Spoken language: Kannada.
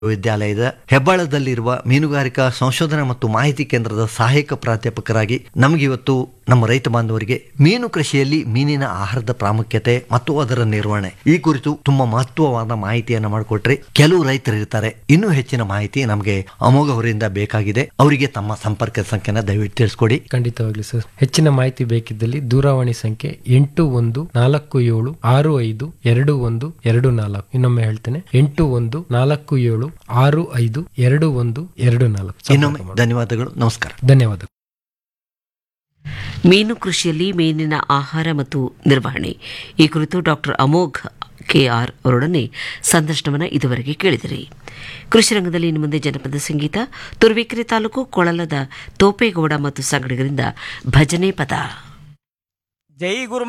ವಿದ್ಯಾಲಯದ ಹೆಬ್ಬಾಳದಲ್ಲಿರುವ ಮೀನುಗಾರಿಕಾ ಸಂಶೋಧನಾ ಮತ್ತು ಮಾಹಿತಿ ಕೇಂದ್ರದ ಸಹಾಯಕ ಪ್ರಾಧ್ಯಾಪಕರಾಗಿ ನಮಗಿವತ್ತು ನಮ್ಮ ರೈತ ಬಾಂಧವರಿಗೆ ಮೀನು ಕೃಷಿಯಲ್ಲಿ ಮೀನಿನ ಆಹಾರದ ಪ್ರಾಮುಖ್ಯತೆ ಮತ್ತು ಅದರ ನಿರ್ವಹಣೆ ಈ ಕುರಿತು ತುಂಬಾ ಮಹತ್ವವಾದ ಮಾಹಿತಿಯನ್ನ ಮಾಡಿಕೊಟ್ರಿ ಕೆಲವು ರೈತರು ಇರ್ತಾರೆ ಇನ್ನೂ ಹೆಚ್ಚಿನ ಮಾಹಿತಿ ನಮಗೆ ಅಮೋಘ ಅವರಿಂದ ಬೇಕಾಗಿದೆ ಅವರಿಗೆ ತಮ್ಮ ಸಂಪರ್ಕ ಸಂಖ್ಯೆನ ದಯವಿಟ್ಟು ತಿಳಿಸ್ಕೊಡಿ ಖಂಡಿತವಾಗ್ಲಿ ಸರ್ ಹೆಚ್ಚಿನ ಮಾಹಿತಿ ಬೇಕಿದ್ದಲ್ಲಿ ದೂರವಾಣಿ ಸಂಖ್ಯೆ ಎಂಟು ಒಂದು ನಾಲ್ಕು ಏಳು ಆರು ಐದು ಎರಡು ಒಂದು ಎರಡು ನಾಲ್ಕು ಇನ್ನೊಮ್ಮೆ ಹೇಳ್ತೇನೆ ಎಂಟು ಒಂದು ನಾಲ್ಕು ಏಳು ಆರು ಐದು ಎರಡು ಒಂದು ಎರಡು ನಾಲ್ಕು ಸಂಪರ್ಕ ಇನ್ನೊಮ್ಮೆ ಮಾಡಿ. ಧನ್ಯವಾದಗಳು ನಮಸ್ಕಾರ ಧನ್ಯವಾದ ಮೀನು ಕೃಷಿಯಲ್ಲಿ ಮೀನಿನ ಆಹಾರ ಮತ್ತು ನಿರ್ವಹಣೆ ಈ ಕುರಿತು ಡಾಕ್ಟರ್ ಅಮೋಘ್ ಕೆಆರ್ ಅವರೊಡನೆ ಸಂದರ್ಶನವನ್ನು ಇದುವರೆಗೆ ಕೇಳಿದಿರಿ ಕೃಷಿ ರಂಗದಲ್ಲಿ ಇನ್ನು ಮುಂದೆ ಜನಪದ ಸಂಗೀತ ತುರುವೇಕೆರೆ ತಾಲೂಕು ಕೊಳಲದ ತೋಪೇಗೌಡ ಮತ್ತು ಸಂಗಡಿಗರಿಂದ ಭಜನೆ ಪದ ಜೈ ಗುರು